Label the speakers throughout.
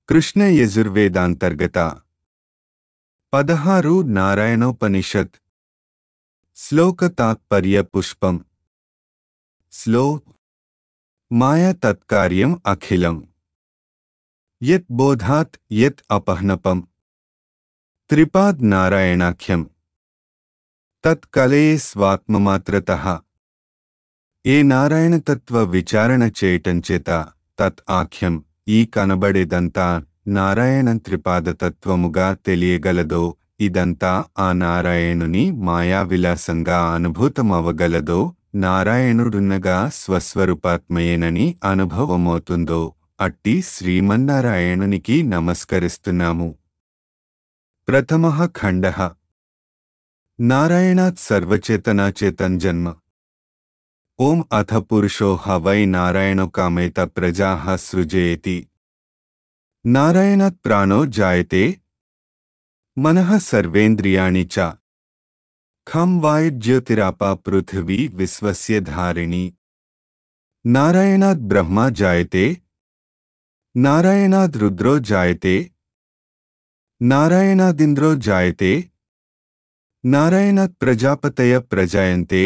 Speaker 1: కృష్ణ యజుర్వేదాంతర్గత పదహారు నారాయణోపనిషత్ శ్లోక తాత్పర్య పుష్పం శ్లో మాయా తత్కార్యం అఖిలం యత్ బోధాత్ యత్ అపహ్నపం త్రిపాద్ నారాయణాఖ్యం తత్ కలయే స్వాత్మమాత్రత ఏ నారాయణతత్వ విచారణ చేయటం చేత తత్ ఆఖ్యం ఈ కనబడేదంతా నారాయణ త్రిపాదతత్వముగా తెలియగలదో ఇదంతా ఆ నారాయణుని మాయావిలాసంగా అనుభూతమవగలదో నారాయణుడున్నగా స్వస్వరూపాత్మయేనని అనుభవమవుతుందో అట్టి శ్రీమన్నారాయణునికి నమస్కరిస్తున్నాము ప్రథమ ఖండ నారాయణాత్ సర్వచేతనాచేతన్ జన్మ ఓం అథ పురుషో హ వై నారాయణో కామేత ప్రజా సృజేతి నారాయణాత్ ప్రాణో జాయతే మనః సర్వేంద్రియాణి చ ఖం వాయుజ్యోతిరాపా పృథివీ విశ్వస్య ధారిణి నారాయణాద్ బ్రహ్మ జాయతే నారాయణాద్ రుద్రో జాయతే నారాయణాదింద్రో జాయతే నారాయణాత్ ప్రజాపతయ ప్రజాయంతే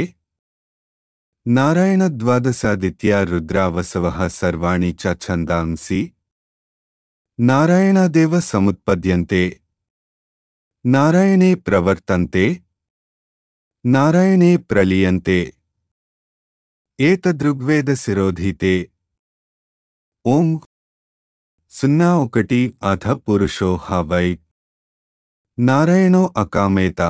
Speaker 1: నారాయణద్వాదశాదిత్యా రుద్రావసవః సర్వాణి చ ఛందాంసి నారాయణాదేవ సముత్పద్యంతే నారాయణే ప్రవర్తంతే నారాయణే ప్రలీయంతే ఏతదృగ్వేద శిరోధీతే ఓం సున్నా ఒకటి అథ పురుషో హ వై నారాయణో అకామేత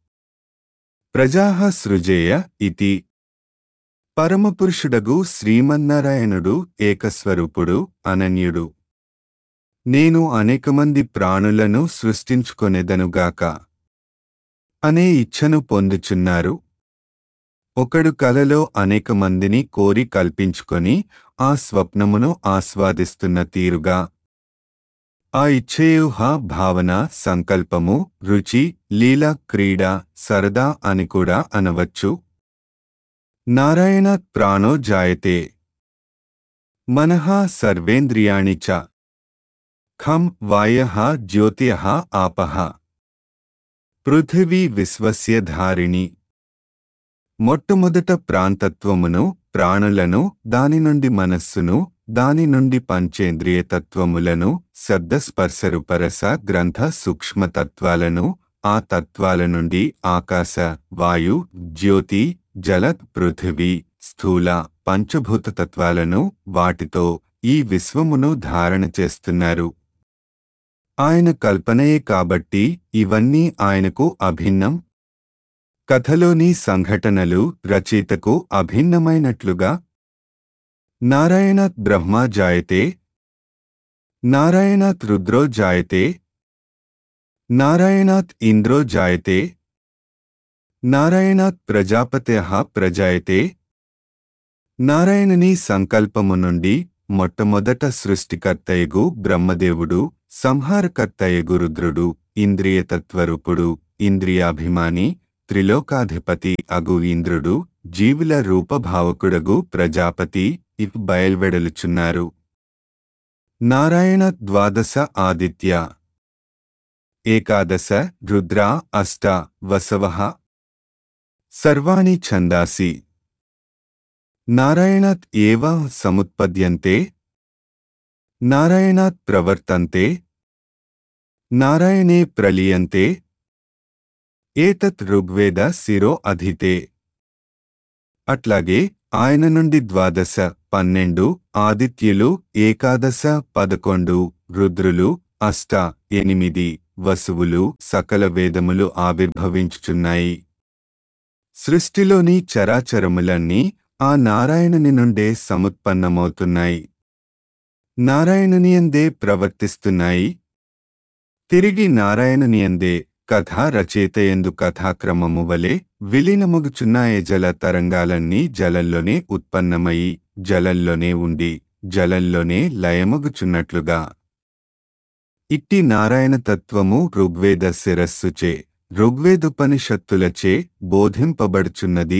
Speaker 1: ప్రజాః సృజేయ ఇతి పరమపురుషుడగు శ్రీమన్నారాయణుడు ఏకస్వరూపుడు అనన్యుడు నేను అనేకమంది ప్రాణులను సృష్టించుకొనెదనుగాక అనే ఇచ్ఛను పొందుచున్నారు ఒకడు కలలో అనేక మందిని కోరి కల్పించుకొని ఆ స్వప్నమును ఆస్వాదిస్తున్న తీరుగా ఆ ఇచ్ఛేయుహ భావన సంకల్పము రుచి లీల క్రీడ సరదా అని కూడా అనవచ్చు నారాయణ ప్రాణో జాయతే మనః సర్వేంద్రియాణి చ ఖం వాయః జ్యోతిః ఆపః పృథివీ విశ్వస్య ధారిణి మొట్టమొదట ప్రాంతత్వమును ప్రాణులను దాని నుండి మనస్సును దాని నుండి పంచేంద్రియ తత్వములను శబ్దస్పర్శరుపరస గ్రంథ సూక్ష్మతత్వాలను ఆ తత్వాల నుండి ఆకాశ వాయు జ్యోతి జల పృథివీ స్థూల పంచభూత తత్వాలను వాటితో ఈ విశ్వమును ధారణ చేస్తున్నారు ఆయన కల్పనయే కాబట్టి ఇవన్నీ ఆయనకు అభిన్నం కథలోని సంఘటనలు రచయితకు అభిన్నమైనట్లుగా నారాయణాత్ బ్రహ్మ జాయతే నారాయణాత్ రుద్రో జాయతే నారాయణాత్ ఇంద్రో జాయతే నారాయణాత్ ప్రజాపత్య ప్రజాయతే నారాయణుని సంకల్పము నుండి మొట్టమొదట సృష్టికర్తయగు బ్రహ్మదేవుడు సంహారకర్తయగు రుద్రుడు ఇంద్రియతత్వరూపుడు ఇంద్రియాభిమాని త్రిలోకాధిపతి అగు ఇంద్రుడు జీవుల రూపభావకుడగు ప్రజాపతి ఇవ్ బయల్వెడలుచున్నారు నారాయణ ద్వాదశ ఆదిత్య ఏకాదశ రుద్ర అష్ట వసవ సర్వాణి ఛందాసి నారాయణాత్ ఏవ సముత్పద్యంతే నారాయణాత్ ప్రవర్తంతే నారాయణే ప్రలీయంతే ఏతత్ ఋగ్వేద శిరో అధితే అట్లాగే ఆయన నుండి ద్వాదశ పన్నెండు ఆదిత్యులు ఏకాదశ పదకొండు రుద్రులు అష్ట ఎనిమిది వసువులు సకల వేదములు ఆవిర్భవించుచున్నాయి సృష్టిలోని చరాచరములన్నీ ఆ నారాయణుని నుండే సముత్పన్నమవుతున్నాయి నారాయణునియందే ప్రవర్తిస్తున్నాయి తిరిగి నారాయణునియందే కథా రచయితయందు కథాక్రమము వలె విలీనమగుచున్నాయే జల తరంగాలన్నీ జలంలోనే ఉత్పన్నమయి జలంలోనే ఉండి జలంలోనే లయమగుచున్నట్లుగా ఇట్టి నారాయణ తత్వము ఋగ్వేద శిరస్సుచే ఋగ్వేదుపనిషత్తులచే బోధింపబడుచున్నది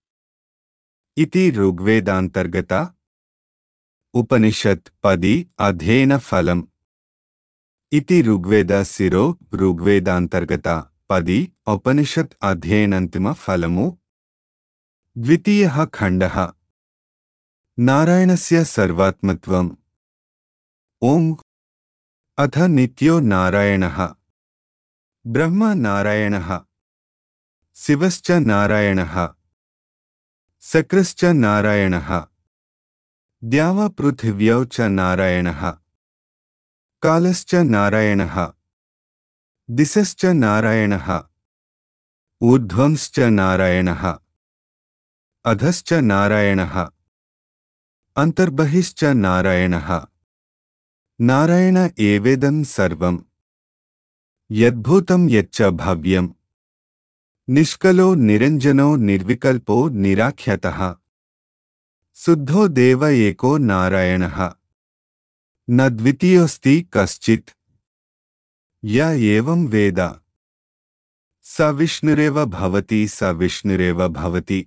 Speaker 1: ఇతి ఋగ్వేదాంతర్గత ఉపనిషత్ పది అధ్యయన ఫలం ఇతి ఋగ్వేద శిరో ఋగ్వేదాంతర్గత పది ఉపనిషత్ అధ్యయనంతిమ ఫలము ద్వితీయ ఖండ నారాయణస్య సర్వాత్మత్వం ఓం అథ నిత్యో నారాయణ బ్రహ్మ నారాయణ శివశ్చ నారాయణ సక్రశ్చ నారాయణ ద్యావ పృథివ్యౌ చ నారాయణ కాలశ్చ నారాయణ దిశశ్చ నారాయణ ఊర్ధ్వంశ్చ నారాయణ అధశ్చ నారాయణ అంతర్బహిశ్చ నారాయణ నారాయణ ఏవేదం సర్వం యద్భూతం యచ్చ భవ్యం నిష్కలో నిరంజనో నిర్వికల్పో నిరాఖ్యత శుద్ధో దేవ ఏకో నారాయణ న ద్వితీయోస్తి కశ్చిత్ య ఏవం వేద స విష్ణురేవ భవతి స విష్ణురేవ భవతి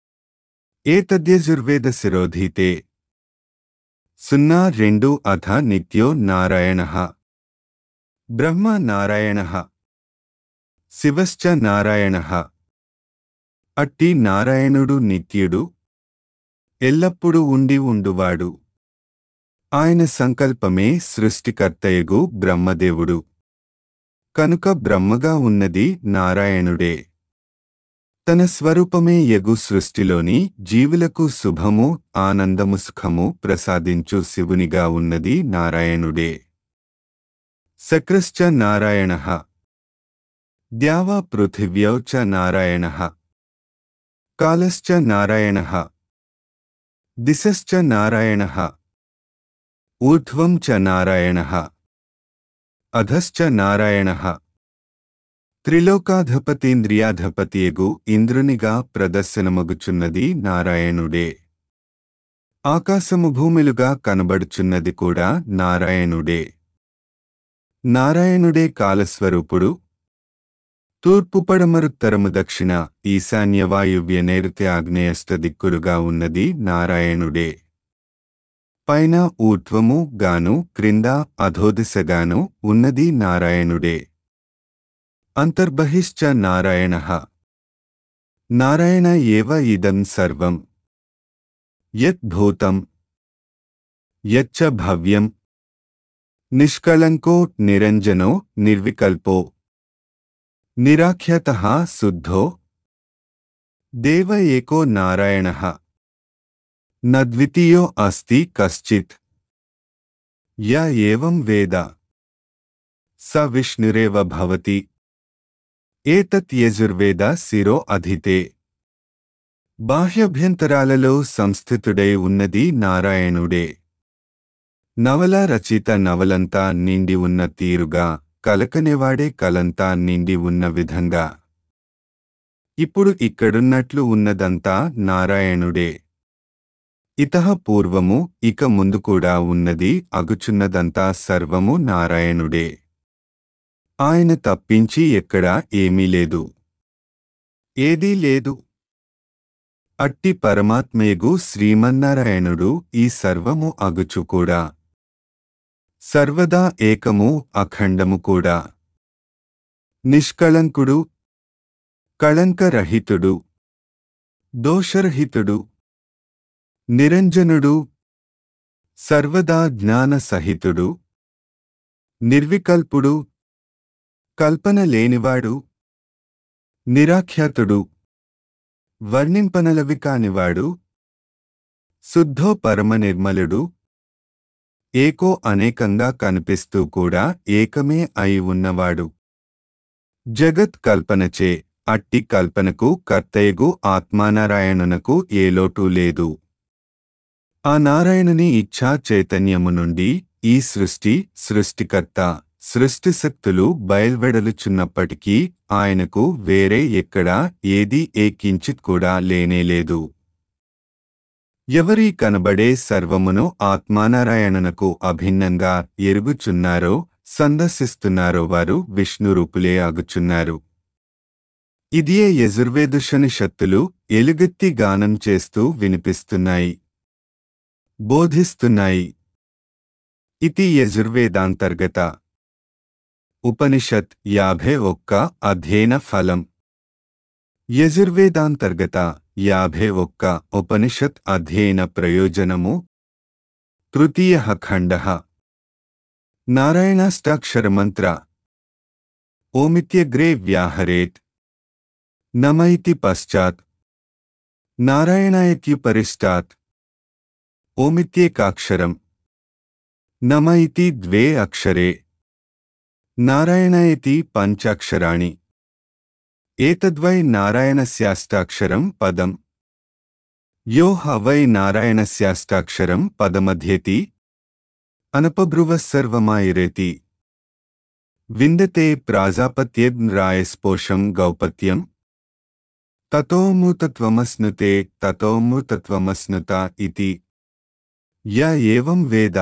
Speaker 1: ఏతద్యజుర్వేదశిరోధీతే సున్నా రెండు అథ నిత్యో నారాయణ బ్రహ్మ నారాయణ శివశ్చ నారాయణ అట్టి నారాయణుడు నిత్యుడు ఎల్లప్పుడూ ఉండి ఉండువాడు ఆయన సంకల్పమే సృష్టికర్తయగు బ్రహ్మదేవుడు కనుక బ్రహ్మగా ఉన్నది నారాయణుడే తన స్వరూపమే యగు సృష్టిలోని జీవులకు శుభము ఆనందము సుఖము ప్రసాదించు శివునిగా ఉన్నది నారాయణుడే సక్రశ్చ నారాయణ ద్యావా పృథివ్యౌ చ నారాయణ కాలశ్చ నారాయణ దిశశ్చ నారాయణ ఊర్ధ్వం చ నారాయణ అధశ్చ నారాయణ త్రిలోకాధపతీంద్రియాధపతియగు ఇంద్రునిగా ప్రదర్శనమగుచున్నది నారాయణుడే ఆకాశము భూమిలుగా కనబడుచున్నది కూడా నారాయణుడే నారాయణుడే కాలస్వరూపుడు తూర్పు పడమరుత్తరము దక్షిణ ఈశాన్య వాయువ్య నైరుతి ఆగ్నేయస్త దిక్కులుగా ఉన్నది నారాయణుడే పైన ఊర్ధ్వము గాను క్రింద అధోదిశగాను ఉన్నది నారాయణుడే అంతర్బహిశ్చ నారాయణ నారాయణ ఏవ ఇదం సర్వం యత్ భూతం యచ్చ భవ్యం నిష్కళంకో నిరంజనో నిర్వికల్పో నిరాఖ్యత శుద్ధో దేవ ఏకో నారాయణ న ద్వితీయో అస్తి కశ్చిత్ య ఏవం వేద స విష్ణురేవ భవతి ఏతత్ యజుర్వేద శిరో అధితే బాహ్యభ్యంతరాలలో సంస్థితుడై ఉన్నది నారాయణుడే నవల రచిత నవలంతా నిండి ఉన్న తీరుగా కలకనేవాడే కలంతా నిండి ఉన్న విధంగా ఇప్పుడు ఇక్కడున్నట్లు ఉన్నదంతా నారాయణుడే ఇతః పూర్వము ఇక ముందు కూడా ఉన్నది అగుచున్నదంతా సర్వము నారాయణుడే ఆయన తప్పించి ఎక్కడా ఏమీ లేదు ఏదీ లేదు అట్టి పరమాత్మయగు శ్రీమన్నారాయణుడు ఈ సర్వము అగుచు కూడా సర్వదా ఏకము అఖండము కూడా నిష్కళంకుడు కళంకరహితుడు దోషరహితుడు నిరంజనుడు సర్వదా జ్ఞాన సహితుడు నిర్వికల్పుడు కల్పన లేనివాడు నిరాఖ్యాతుడు వర్ణింపనలవి కానివాడు శుద్ధో పరమనిర్మలుడు ఏకో అనేకంగా కనిపిస్తూ కూడా ఏకమే అయి ఉన్నవాడు జగత్ కల్పనచే అట్టి కల్పనకు కర్తయగు ఆత్మానారాయణునకు ఏ లోటు లేదు ఆ నారాయణుని ఇచ్ఛా చైతన్యము నుండి ఈ సృష్టి సృష్టికర్త సృష్టిశక్తులు బయల్వెడలుచున్నప్పటికీ ఆయనకు వేరే ఎక్కడా ఏదీ ఏ కించిత్ కూడా లేనేలేదు ఎవరి కనబడే సర్వమును ఆత్మానారాయణనకు అభిన్నంగా ఎరుగుచున్నారో సందర్శిస్తున్నారో వారు విష్ణురూపులే అగుచున్నారు ఇదియే యజుర్వేదుషనిషత్తులు ఎలుగెత్తి గానం చేస్తూ వినిపిస్తున్నాయి బోధిస్తున్నాయి ఇతి యజుర్వేదాంతర్గత ఉపనిషత్ యాభై ఒక్క అధ్యయన ఫలం యజుర్వేదాంతర్గత యాభై ఒక్క ఉపనిషత్ అధ్యయన ప్రయోజనము తృతీయ ఖండ నారాయణాష్టాక్షరమంత్ర ఓమిత్యగ్రే వ్యాహరేత్ నమ ఇతి పశ్చాత్ నారాయణాయత్యుపరిష్టాత్ ఓమిత్యేకాక్షరం నమ ఇతి ద్వే అక్షరే నారాయణయతి పంచాక్షరాణి ఏతద్వై నారాయణస్యాష్టాక్షరం పదం యో హ వై నారాయణస్యాష్టాక్షరం పదమధ్యేతి అనపబ్రువ సర్వమాయిరేతి విందతే ప్రాజాపత్యేరాయస్పోషం గౌపత్యం తతోమూతత్వమస్నుతే తతోమూతత్వమస్నుత ఇతి య ఏవం వేద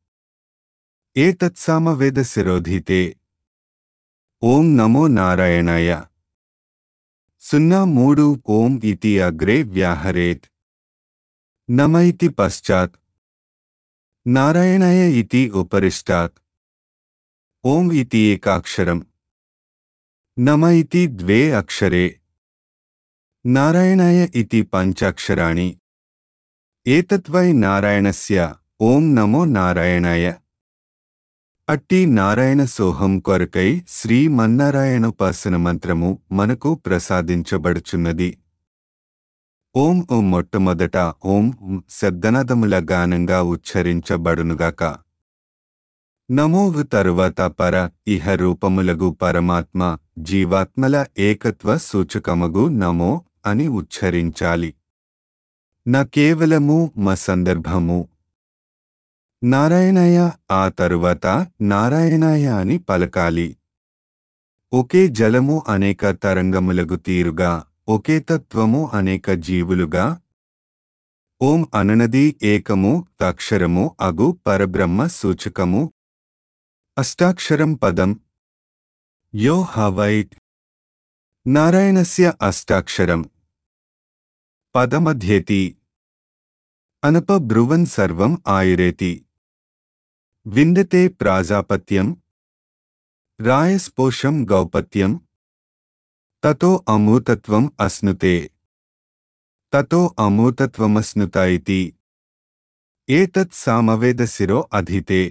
Speaker 1: ఏతత్సామవేదశిరోధీతే ఓం నమో నారాయణాయ సున్నా మూడు ఓం ఇతి అగ్రే వ్యాహరేత్ నమ ఇతి పశ్చాత్ నారాయణాయ ఇతి ఉపరిష్టాత్ ఓం ఇతి ఏకాక్షరం నమ ఇతి ద్వే అక్షరే నారాయణాయ ఇతి పంచాక్షరాణి ఏతద్వై నారాయణస్య ఓం నమో నారాయణాయ అట్టి నారాయణ సోహం కొరకై శ్రీమన్నారాయణోపాసన మంత్రము మనకు ప్రసాదించబడుచున్నది ఓం ఓం మొట్టమొదట ఓం శబ్దనాదముల గానంగా ఉచ్చరించబడునుగాక నమోవు తరువాత పర ఇహ రూపములగు పరమాత్మ జీవాత్మల ఏకత్వ సూచకమగు నమో అని ఉచ్చరించాలి న కేవలము మ సందర్భము నారాయణాయ ఆ తరువాత నారాయణాయ అని పలకాలి ఒకే జలము అనేక తరంగములగు తీరుగా ఒకే తత్వము అనేక జీవులుగా ఓం అననది ఏకము తక్షరము అగు పరబ్రహ్మ సూచకము అష్టాక్షరం పదం యో హవైట్ నారాయణస్య అష్టాక్షరం పదమధ్యేతి అనప బ్రువన్ సర్వం ఆయురేతి విందతే ప్రాజాపత్యం రాయస్పోషం గౌపత్యం తతో అమూతత్వం అస్నుతే తతో అమూతత్వమస్నుత ఇతి ఏతత్ సామవేదశిరో అధితే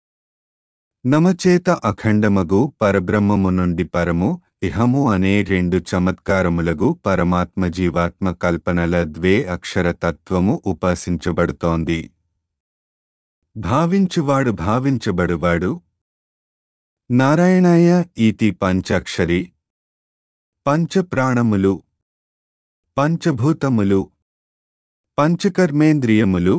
Speaker 1: నమచేత అఖండమగు పరబ్రహ్మము నుండి పరము ఇహము అనే రెండు చమత్కారములగు పరమాత్మ జీవాత్మ కల్పనల ద్వే అక్షర తత్వము ఉపాసించబడుతోంది భావించువాడు భావించబడువాడు నారాయణాయ ఈతి పంచాక్షరి పంచప్రాణములు పంచభూతములు పంచకర్మేంద్రియములు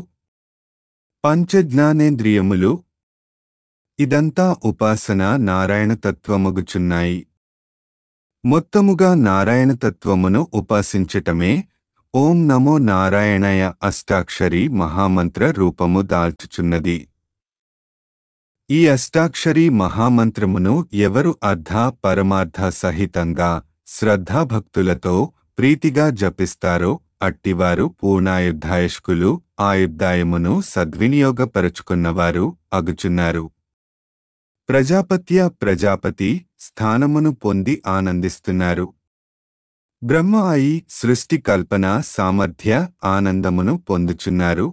Speaker 1: పంచజ్ఞానేంద్రియములు ఇదంతా ఉపాసన నారాయణ తత్వముగుచున్నాయి మొత్తముగా నారాయణ తత్వమును ఉపాసించటమే ఓం నమో నారాయణయ అష్టాక్షరి మహామంత్ర రూపము దాల్చుచున్నది ఈ అష్టాక్షరి మహామంత్రమును ఎవరు అర్ధ పరమార్థ సహితంగా శ్రద్ధాభక్తులతో ప్రీతిగా జపిస్తారో అట్టివారు పూర్ణాయుద్ధాయష్కులు ఆయుద్ధాయమును సద్వినియోగపరుచుకున్నవారు అగుచున్నారు ప్రజాపత్య ప్రజాపతి స్థానమును పొంది ఆనందిస్తున్నారు బ్రహ్మ అయి సృష్టి కల్పన సామర్థ్య ఆనందమును పొందుచున్నారు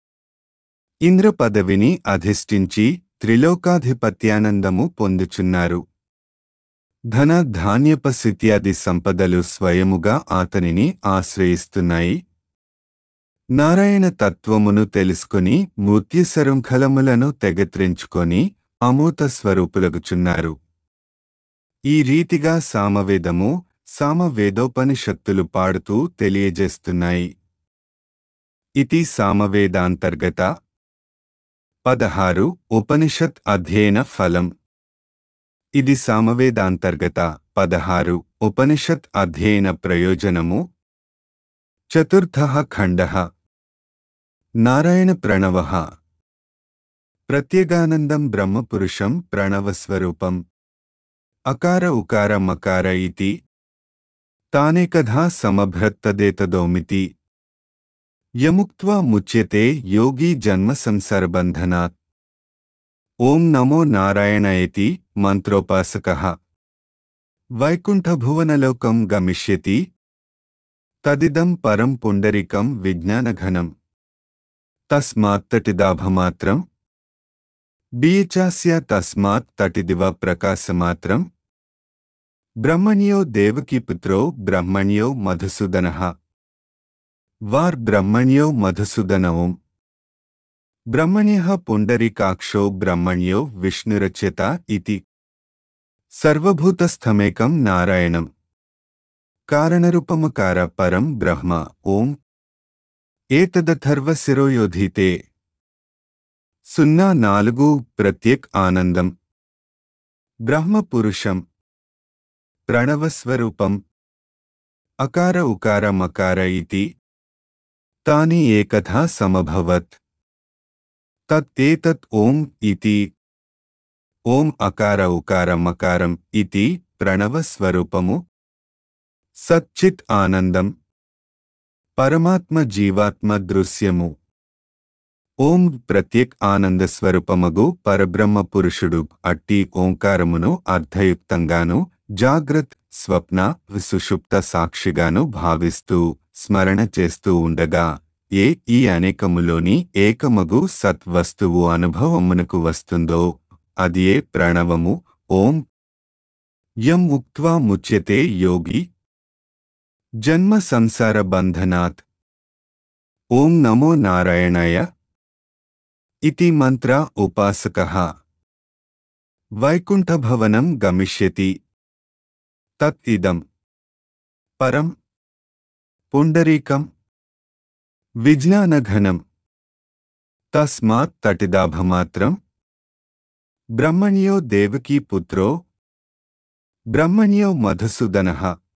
Speaker 1: ఇంద్ర పదవిని అధిష్ఠించి త్రిలోకాధిపత్యానందము పొందుచున్నారు ధన ధాన్యపస్థిత్యాది సంపదలు స్వయముగా అతనిని ఆశ్రయిస్తున్నాయి నారాయణ తత్వమును తెలుసుకుని మృత్యుసరుంఖలములను తెగత్రించుకొని అమూత స్వరూపులగుచున్నారు ఈ రీతిగా సామవేదము సామవేదోపనిషత్తులు పాడుతూ తెలియజేస్తున్నాయి ఇది సామవేదాంతర్గత పదహారు ఉపనిషత్ అధ్యయన ఫలం ఇది సామవేదాంతర్గత పదహారు ఉపనిషత్ అధ్యయన ప్రయోజనము చతుర్థ ఖండ నారాయణ ప్రణవ ప్రత్యేగానందం బ్రహ్మపురుషం ప్రణవస్వరూపం అకార ఉకార మకార ఇతి తానేకధా సమభ్రత్తదేతదోమితి యముక్త్వా ముచ్యతే యోగి జన్మ సంసారబంధనాత్ ఓం నమో నారాయణయతి మంత్రోపాసక వైకుంఠభువనలోకం గమిష్యతి తదిదం పరం పుండరికం విజ్ఞానఘనం తస్మాత్తటిదాభమాత్రం బీచాస్య తస్మాత్ తటిదివ ప్రకాశమాత్రం బ్రహ్మణ్యో దేవకీపుత్రో బ్రహ్మణ్యో మధుసూదన వార్ బ్రహ్మణ్యో మధుసూదన ఓం బ్రహ్మణ్య పుండరీకాక్షో బ్రహ్మణ్యో విష్ణురచ్యత ఇతి సర్వభూతస్థమేకం నారాయణం కారణరూపమకార పరం బ్రహ్మ ఓం ఏతదథర్వశిరోయోధీతే సున్నా నాలుగు ప్రత్యేక్ ఆనందం బ్రహ్మపురుషం ప్రణవస్వరూపం అకార ఉకార మకార ఇతి తాని ఏకథా సమభవత్ తత్తేతత్ ఓం ఇతి ఓం అకార ఉకార మకారం ఇతి ప్రణవస్వరూపము సచ్చిత్ ఆనందం పరమాత్మ జీవాత్మ దృశ్యము ఓం ప్రత్యేక్ ఆనంద స్వరూపమగు పరబ్రహ్మ పురుషుడు అట్టి ఓంకారమును అర్థయుక్తంగాను జాగ్రత్ స్వప్న సుషుప్త సాక్షిగాను భావిస్తూ స్మరణ చేస్తూ ఉండగా ఏ ఈ అనేకములోని ఏకమగు సత్వస్తువు అనుభవమునకు వస్తుందో అదియే ప్రణవము ఓం యం ఉక్త్వా ముచ్యతే యోగి జన్మ సంసార బంధనాత్ ఓం నమో నారాయణాయ ఇతి మంత్ర ఉపాసక వైకుంఠభవనం గమిష్యతి తత్ ఇదం పరం పుండరీకం విజ్ఞానఘనం తస్మాత్ తటిదాభమాత్రం బ్రహ్మణ్యో దేవకీ పుత్రో బ్రహ్మణ్యో మధుసూదన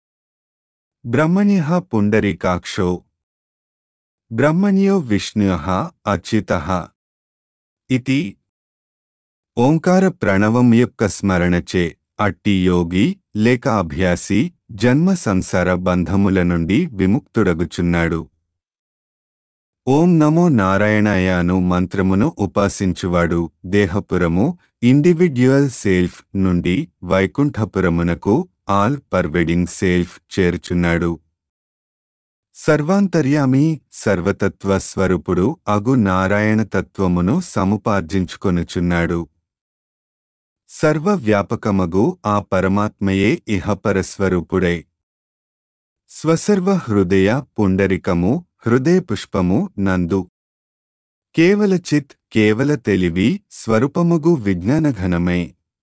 Speaker 1: బ్రహ్మణ్య పుండరీకాక్షో బ్రహ్మణ్యో విష్ణు అచ్యుత ఇతి ఓంకార ప్రణవం యొక్క స్మరణచే అట్టి యోగి లేక అభ్యాసి జన్మ సంసార బంధముల నుండి విముక్తుడగుచున్నాడు ఓం నమో నారాయణాయ అను మంత్రమును ఉపాసించువాడు దేహపురము ఇండివిడ్యువల్ సెల్ఫ్ నుండి వైకుంఠపురమునకు ఆల్ పర్వెడింగ్ సెల్ఫ్ చేర్చున్నాడు సర్వాంతర్యామి సర్వతత్వ స్వరూపుడు అగు నారాయణ తత్వమును సముపార్జించుకొనుచున్నాడు సర్వవ్యాపకమగు ఆ పరమాత్మయే ఇహపరస్వరూపుడై స్వసర్వ హృదయ పుండరికము హృదయ పుష్పము నందు కేవల చిత్ కేవల తెలివి స్వరూపముగు విజ్ఞానఘనమై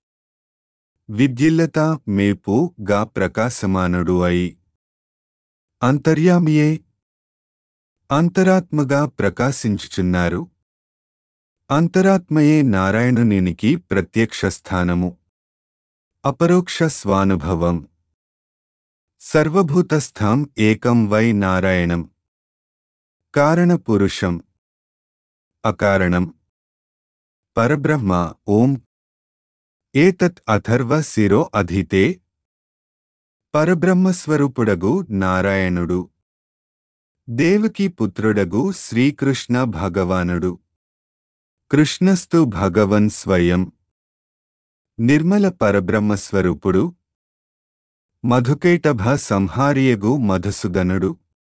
Speaker 1: విద్యుల్లత మేపు గా ప్రకాశమానుడు అయి అంతర్యామియే అంతరాత్మగా ప్రకాశించుచున్నారు అంతరాత్మయే నారాయణునికి ప్రత్యక్ష స్థానము అపరోక్ష స్వానుభవం సర్వభూతస్థం ఏకం వై నారాయణం కారణపురుషం అకారణం పరబ్రహ్మ ఓం ఏతత్ అథర్వ శిరో అధీతే పరబ్రహ్మస్వరూపుడగు నారాయణుడు దేవకీ పుత్రుడగు శ్రీకృష్ణ భగవానుడు కృష్ణస్తు భగవన్ స్వయం నిర్మల పరబ్రహ్మస్వరూపుడు మధుకైటభ సంహారియగు మధుసూదనుడు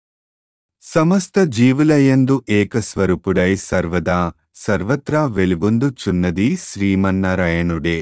Speaker 1: సమస్త జీవులయందు ఏకస్వరూపుడై సర్వదా సర్వత్రా వెలుగొందుచున్నది శ్రీమన్నారాయణుడే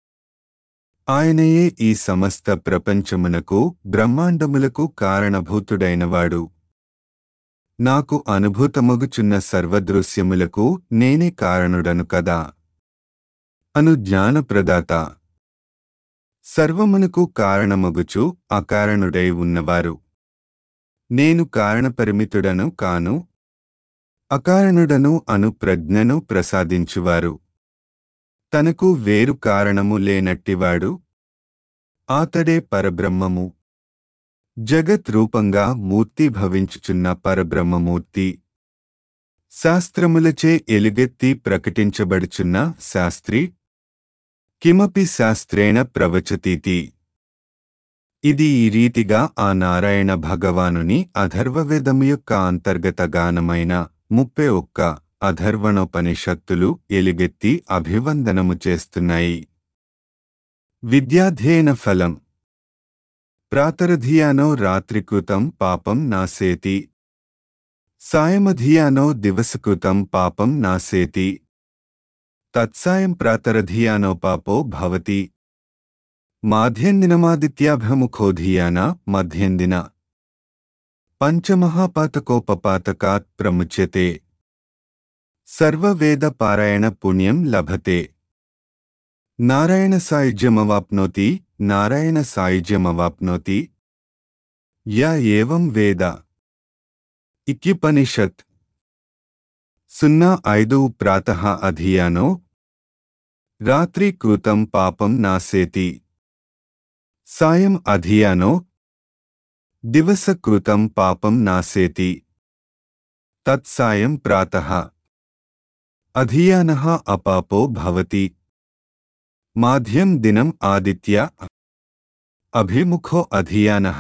Speaker 1: ఆయనయే ఈ సమస్త ప్రపంచమునకు బ్రహ్మాండములకు కారణభూతుడైనవాడు నాకు అనుభూతమగుచున్న సర్వదృశ్యములకు నేనే కారణుడను కదా అను జ్ఞానప్రదాత సర్వమునకు కారణమగుచు అకారణుడై ఉన్నవారు నేను కారణపరిమితుడను కాను అకారణుడను అను ప్రజ్ఞను ప్రసాదించువారు తనకు వేరు కారణము లేనట్టివాడు ఆతడే పరబ్రహ్మము జగత్ రూపంగా మూర్తి భవించుచున్న పరబ్రహ్మమూర్తి శాస్త్రములచే ఎలుగెత్తి ప్రకటించబడుచున్న శాస్త్రి కిమపి శాస్త్రేణ ప్రవచతీతి ఇది ఈ రీతిగా ఆ నారాయణ భగవానుని అధర్వవేదము యొక్క అంతర్గత గానమైన ముప్పై ఒక్క అధర్వణోపనిషత్తులు ఎలుగెత్తి అభివందనము చేస్తున్నాయి విద్యాధ్యయన ఫలం ప్రాతరధియానో రాత్రికృతం పాపం నాసేతి సాయమధియానో దివసకృతం పాపం నాసేతి తత్సాయం ప్రాతరధియానో పాపో భవతి మాధ్యందినమాదిత్యాభముఖోధియాన మధ్యందిన పంచమహాపాతకోపపాతకాత్ ప్రముచ్యతే సర్వవేద పారాయణ పుణ్యం లభతే నారాయణ సాయుజ్యమవాప్నోతి నారాయణ సాయుజ్యమవాప్నోతి యా ఏవం వేద ఇత్యుపనిషత్ సున్నా ఐదు ప్రాతః అధియానో రాత్రి కృతం పాపం నాసేతి సాయం అధియానో దివస కృతం పాపం నాసేతి తత్సాయం ప్రాతః అధియానః అపాపో భవతి మాధ్యం దినం ఆదిత్య అభిముఖో అధియానః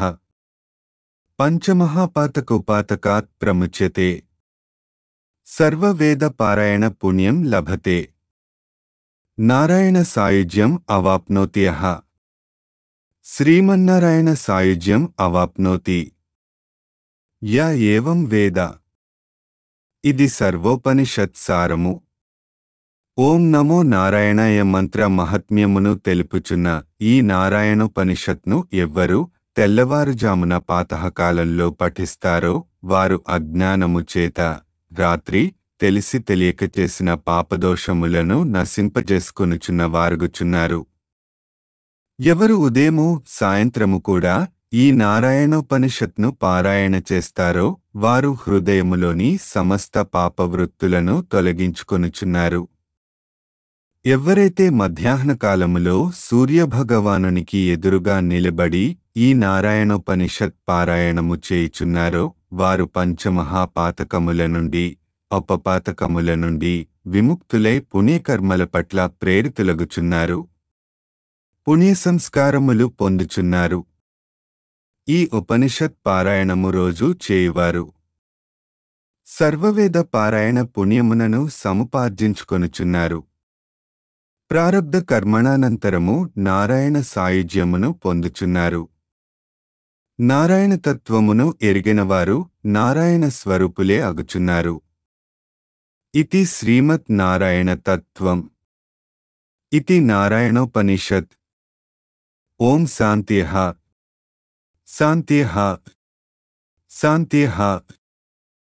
Speaker 1: పంచమహాపాతకోపాతకాత్ ప్రముచ్యతే సర్వవేద పారాయణ పుణ్యం లభతే నారాయణ సాయుజ్యం అవాప్నోత్యః శ్రీమన్నారాయణ సాయుజ్యం అవాప్నోతి యా ఏవం వేద ఇది సర్వోపనిషత్ సారము ఓం నమో నారాయణాయ మంత్ర మహత్మ్యమును తెలుపుచున్న ఈ నారాయణోపనిషత్ను ఎవ్వరు తెల్లవారుజామున పాతహకాలంలో పఠిస్తారో వారు అజ్ఞానము చేత రాత్రి తెలిసి తెలియక చేసిన పాపదోషములను నశింపజేసుకొనుచున్న వారుగుచున్నారు ఎవరు ఉదయము సాయంత్రము కూడా ఈ నారాయణోపనిషత్ను పారాయణ చేస్తారో వారు హృదయములోని సమస్త పాపవృత్తులను తొలగించుకొనుచున్నారు ఎవరైతే మధ్యాహ్నకాలములో సూర్యభగవానునికి ఎదురుగా నిలబడి ఈ నారాయణోపనిషత్ పారాయణము చేయుచున్నారో వారు పంచమహాపాతకముల నుండి అపపాతకముల నుండి విముక్తులై పుణ్యకర్మల పట్ల ప్రేరితులగుచున్నారు పుణ్య సంస్కారములు పొందుచున్నారు ఈ ఉపనిషత్ పారాయణము రోజు చేయువారు సర్వవేద పారాయణ పుణ్యమునను సముపార్జించుకొనుచున్నారు ప్రారబ్ధ కర్మణానంతరము నారాయణ సాయుజ్యమును పొందుచున్నారు నారాయణ తత్వమును ఎరిగినవారు నారాయణ స్వరూపులే అగుచున్నారు ఇతి శ్రీమత్ నారాయణ తత్వం ఇతి నారాయణోపనిషత్ ఓం శాంత్యః శాంత్యః శాంత్యః